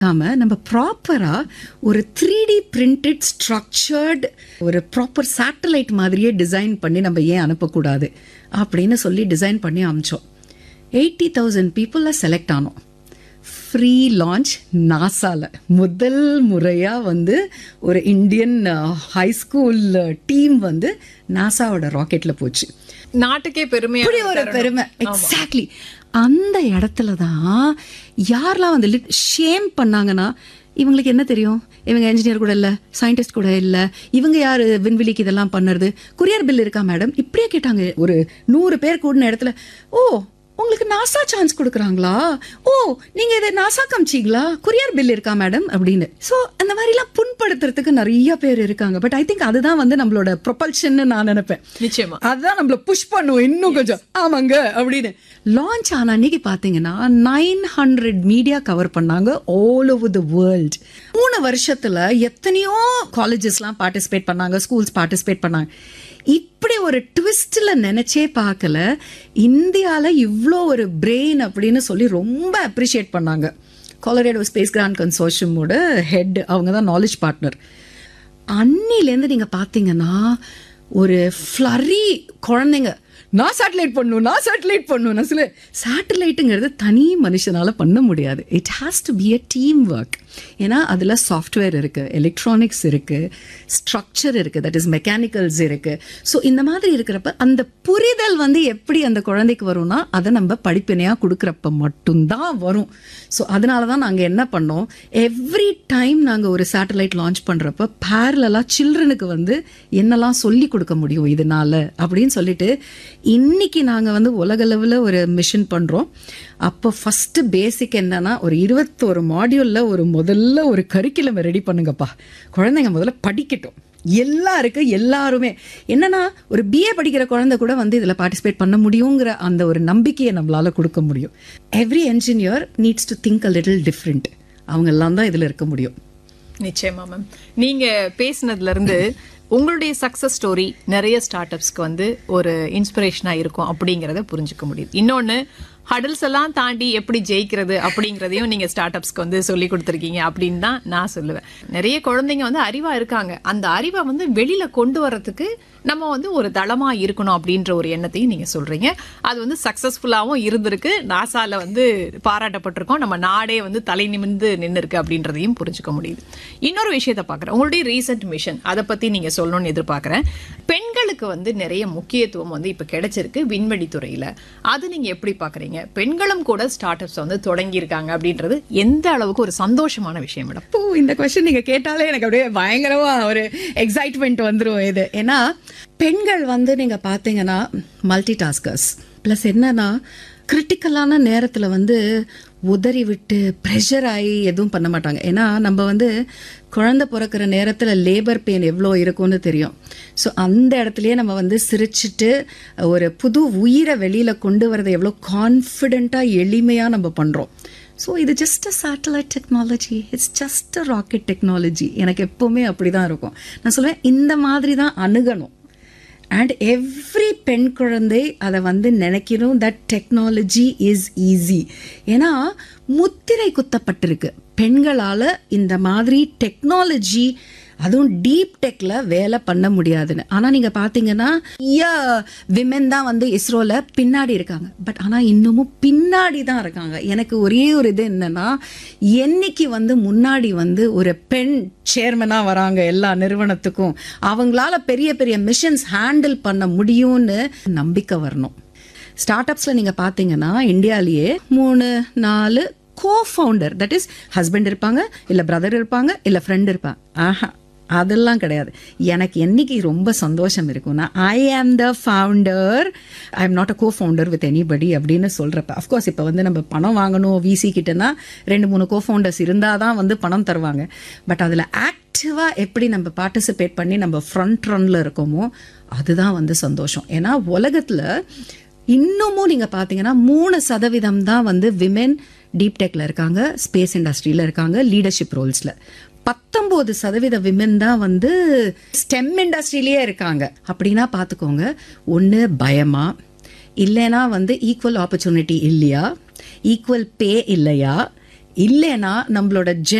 நாம நம்ம ப்ராப்பரா ஒரு த்ரீ டி பிரிண்டட் ஸ்ட்ரக்சர்டு ஒரு ப்ராப்பர் சேட்டலைட் மாதிரியே டிசைன் பண்ணி நம்ம ஏன் அனுப்பக்கூடாது அப்படின்னு சொல்லி டிசைன் பண்ணி அமிச்சோம் எயிட்டி தௌசண்ட் பீப்புளில் செலக்ட் ஆனோம் ஃப்ரீ லான்ச் நாசால முதல் முறையா வந்து ஒரு இந்தியன் ஹை ஸ்கூல் டீம் வந்து நாசாவோட ராக்கெட்ல போச்சு நாட்டுக்கே பெருமையா இப்படி ஒரு பெருமை எக்ஸாக்ட்லி அந்த இடத்துல தான் யாரெல்லாம் வந்து ஷேம் பண்ணாங்கன்னா இவங்களுக்கு என்ன தெரியும் இவங்க என்ஜினியர் கூட இல்ல சயின்டிஸ்ட் கூட இல்ல இவங்க யாரு விண்வெளிக்கு இதெல்லாம் பண்ணுறது குரியர் பில் இருக்கா மேடம் இப்படியே கேட்டாங்க ஒரு நூறு பேர் கூடின இடத்துல ஓ உங்களுக்கு நாசா சான்ஸ் கொடுக்குறாங்களா ஓ நீங்க இதை நாசா காமிச்சிங்களா குரியர் பில் இருக்கா மேடம் அப்படின்னு சோ அந்த மாதிரிலாம் புண்படுத்துறதுக்கு நிறைய பேர் இருக்காங்க பட் ஐ திங்க் அதுதான் வந்து நம்மளோட ப்ரொபல்ஷன் நான் நினைப்பேன் நிச்சயமா அதான் நம்மள புஷ் பண்ணுவோம் இன்னும் கொஞ்சம் ஆமாங்க அப்படின்னு லான்ச் ஆன அன்னைக்கு பாத்தீங்கன்னா நைன் ஹண்ட்ரட் மீடியா கவர் பண்ணாங்க ஆல் ஓவர் த வேர்ல்ட் மூணு வருஷத்துல எத்தனையோ காலேஜஸ்லாம் பார்ட்டிசிபேட் பண்ணாங்க ஸ்கூல்ஸ் பார்ட்டிசிபேட் பண்ணாங்க இப்படி ஒரு ட்விஸ்ட்ல நினைச்சே பார்க்கல இந்தியால இவ்வளோ ஒரு பிரெயின் அப்படின்னு சொல்லி ரொம்ப அப்ரிஷியேட் பண்ணாங்க கொலரேடோ ஸ்பேஸ் கிராண்ட் கன்சோர்ஷியமோட ஹெட் அவங்க தான் நாலேஜ் பார்ட்னர் அன்னிலேருந்து நீங்க பாத்தீங்கன்னா ஒரு ஃப்ளரி குழந்தைங்க நான் சேட்டலைட் பண்ணும் நான் சேட்டலைட் பண்ணும் நான் சொல்ல சேட்டலைட்டுங்கிறது தனி மனுஷனால பண்ண முடியாது it has to be a team work ஏன்னா அதில் சாஃப்ட்வேர் இருக்கு எலக்ட்ரானிக்ஸ் இருக்கு ஸ்ட்ரக்சர் இருக்கு தட் இஸ் மெக்கானிக்கல்ஸ் இருக்கு ஸோ இந்த மாதிரி இருக்கிறப்ப அந்த புரிதல் வந்து எப்படி அந்த குழந்தைக்கு வரும்னா அதை நம்ம படிப்பினையாக கொடுக்குறப்ப மட்டும்தான் வரும் ஸோ அதனால தான் நாங்கள் என்ன பண்ணோம் எவ்ரி டைம் நாங்கள் ஒரு சேட்டலைட் லான்ச் பண்ணுறப்ப பேரலாக சில்ட்ரனுக்கு வந்து என்னெல்லாம் சொல்லி கொடுக்க முடியும் இதனால அப்படின்னு சொல்லிட்டு இன்னைக்கு நாங்கள் வந்து உலக அளவில் ஒரு மிஷன் பண்ணுறோம் அப்போ ஃபர்ஸ்ட் பேசிக் என்னன்னா ஒரு இருபத்தோரு மாடியூலில் ஒரு முதல்ல ஒரு கரிக்குலம் ரெடி பண்ணுங்கப்பா குழந்தைங்க முதல்ல படிக்கட்டும் எல்லாருக்கும் எல்லாருமே என்னன்னா ஒரு பிஏ படிக்கிற குழந்தை கூட வந்து இதில் பார்ட்டிசிபேட் பண்ண முடியுங்கிற அந்த ஒரு நம்பிக்கையை நம்மளால கொடுக்க முடியும் every engineer needs to think a little different அவங்க எல்லாம் தான் இதில் இருக்க முடியும் நிச்சயமா மேம் நீங்க பேசினதுல இருந்து உங்களுடைய சக்சஸ் ஸ்டோரி நிறைய ஸ்டார்ட் அப்ஸ்க்கு வந்து ஒரு இன்ஸ்பிரேஷனா இருக்கும் அப்படிங்கறத புரிஞ்சுக்க முடியுது இன்னொன்னு ஹடல்ஸ் எல்லாம் தாண்டி எப்படி ஜெயிக்கிறது அப்படிங்கறதையும் நீங்க ஸ்டார்ட் அப்ஸ்க்கு வந்து சொல்லி கொடுத்துருக்கீங்க அப்படின்னு தான் நான் சொல்லுவேன் நிறைய குழந்தைங்க வந்து அறிவா இருக்காங்க அந்த அறிவை வந்து வெளியில கொண்டு வர்றதுக்கு நம்ம வந்து ஒரு தளமா இருக்கணும் அப்படின்ற ஒரு எண்ணத்தையும் நீங்க சொல்றீங்க அது வந்து சக்சஸ்ஃபுல்லாவும் இருந்திருக்கு நாசால வந்து பாராட்டப்பட்டிருக்கோம் நம்ம நாடே வந்து தலை நிமிர்ந்து நின்று இருக்கு அப்படின்றதையும் புரிஞ்சுக்க முடியுது இன்னொரு விஷயத்த பாக்குறேன் உங்களுடைய ரீசெண்ட் மிஷன் அதை பத்தி நீங்க சொல்லணும்னு எதிர்பார்க்கறேன் பெண்களுக்கு வந்து நிறைய முக்கியத்துவம் வந்து இப்ப கிடைச்சிருக்கு விண்வெளி துறையில அது நீங்க எப்படி பாக்குறீங்க பெண்களும் கூட ஸ்டார்ட் அப்ஸ் வந்து தொடங்கி இருக்காங்க அப்படின்றது எந்த அளவுக்கு ஒரு சந்தோஷமான விஷயம் மேடம் இப்போ இந்த கொஸ்டின் நீங்க கேட்டாலே எனக்கு அப்படியே பயங்கரமா ஒரு எக்ஸைட்மெண்ட் வந்துரும் இது ஏன்னா பெண்கள் வந்து நீங்க பாத்தீங்கன்னா மல்டி டாஸ்கர்ஸ் பிளஸ் என்னன்னா கிரிட்டிக்கலான நேரத்துல வந்து உதறி விட்டு ப்ரெஷர் ஆகி எதுவும் பண்ண மாட்டாங்க ஏன்னா நம்ம வந்து குழந்தை பிறக்கிற நேரத்தில் லேபர் பெயின் எவ்வளோ இருக்கும்னு தெரியும் ஸோ அந்த இடத்துலயே நம்ம வந்து சிரிச்சிட்டு ஒரு புது உயிரை வெளியில் கொண்டு வரதை எவ்வளோ கான்ஃபிடென்ட்டாக எளிமையாக நம்ம பண்ணுறோம் ஸோ இது just a satellite technology it's just a rocket technology எனக்கு எப்போவுமே அப்படி தான் இருக்கும் நான் சொல்லுவேன் இந்த மாதிரி தான் அணுகணும் அண்ட் எவ்ரி பெண் குழந்தை அதை வந்து நினைக்கணும் தட் டெக்னாலஜி இஸ் ஈஸி ஏன்னா முத்திரை குத்தப்பட்டிருக்கு பெண்களால் இந்த மாதிரி டெக்னாலஜி அதுவும் டீப் டெக்ல வேலை பண்ண முடியாதுன்னு ஆனா நீங்க பாத்தீங்கன்னா நிறைய விமென் தான் வந்து இஸ்ரோல பின்னாடி இருக்காங்க பட் ஆனா இன்னமும் பின்னாடி தான் இருக்காங்க எனக்கு ஒரே ஒரு இது என்னன்னா என்னைக்கு வந்து முன்னாடி வந்து ஒரு பெண் சேர்மனா வராங்க எல்லா நிறுவனத்துக்கும் அவங்களால பெரிய பெரிய மிஷன்ஸ் ஹேண்டில் பண்ண முடியும்னு நம்பிக்கை வரணும் ஸ்டார்ட் அப்ஸ்ல நீங்க பாத்தீங்கன்னா இந்தியாலேயே மூணு நாலு co founder that is husband இருப்பாங்க இல்ல பிரதர் இருப்பாங்க இல்ல ஃப்ரெண்ட் இருப்பாங்க ஆஹா அதெல்லாம் கிடையாது எனக்கு என்னைக்கு ரொம்ப சந்தோஷம் இருக்கும்னா I am the founder I am not a co founder with anybody அப்படின்னு சொல்றப்ப அஃப்கோர்ஸ் இப்போ வந்து நம்ம பணம் வாங்கணும் விசி கிட்டனா ரெண்டு மூணு கோ ஃபவுண்டர்ஸ் இருந்தால் தான் வந்து பணம் தருவாங்க பட் அதில் ஆக்டிவாக எப்படி நம்ம பார்ட்டிசிபேட் பண்ணி நம்ம ஃப்ரண்ட் ரன்ல இருக்கோமோ அதுதான் வந்து சந்தோஷம் ஏன்னா உலகத்தில் இன்னமும் நீங்க பாத்தீங்கன்னா மூணு சதவீதம் தான் வந்து விமென் டீப் டெக்ல இருக்காங்க ஸ்பேஸ் இண்டஸ்ட்ரியில இருக்காங்க லீடர்ஷிப் ரோல்ஸ்ல பத்தொன்பது சதவீத விமென் தான் வந்து ஸ்டெம் இண்டஸ்ட்ரியிலேயே இருக்காங்க அப்படின்னா பாத்துக்கோங்க ஒன்று பயமா இல்லைன்னா வந்து ஈக்குவல் ஆப்பர்ச்சுனிட்டி இல்லையா ஈக்குவல் பே இல்லையா இல்லைன்னா நம்மளோட